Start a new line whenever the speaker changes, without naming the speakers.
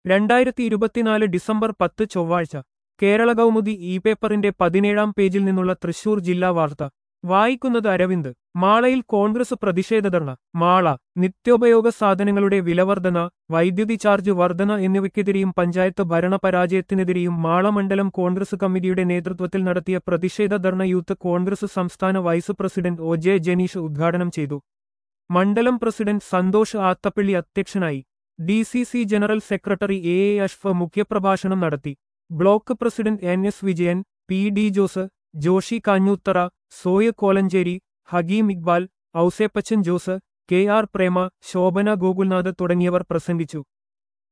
രണ്ടായിരത്തി ഇരുപത്തിനാല് ഡിസംബർ പത്ത് ചൊവ്വാഴ്ച കേരള കൗമുദി ഇ പേപ്പറിന്റെ പതിനേഴാം പേജിൽ നിന്നുള്ള തൃശൂർ ജില്ലാ വാർത്ത വായിക്കുന്നത് അരവിന്ദ് മാളയിൽ കോൺഗ്രസ് പ്രതിഷേധ ധർണ മാള നിത്യോപയോഗ സാധനങ്ങളുടെ വിലവർധന വൈദ്യുതി ചാർജ് വർധന എന്നിവയ്ക്കെതിരെയും പഞ്ചായത്ത് ഭരണപരാജയത്തിനെതിരെയും മാള മണ്ഡലം കോൺഗ്രസ് കമ്മിറ്റിയുടെ നേതൃത്വത്തിൽ നടത്തിയ പ്രതിഷേധ ധർണ യൂത്ത് കോൺഗ്രസ് സംസ്ഥാന vice president O J Janeesh ഉദ്ഘാടനം ചെയ്തു മണ്ഡലം പ്രസിഡന്റ് സന്തോഷ് ആത്തപ്പള്ളി അധ്യക്ഷനായി D C C general secretary A A അഷ്ഫ് മുഖ്യപ്രഭാഷണം നടത്തി block president N S Vijayan P D Jose Joshy Kanjoothara Soya Kolenchery Hakeem Iqbal Ouseppachan Jose K R Prema Shobhana Gokulnath തുടങ്ങിയവർ പ്രസംഗിച്ചു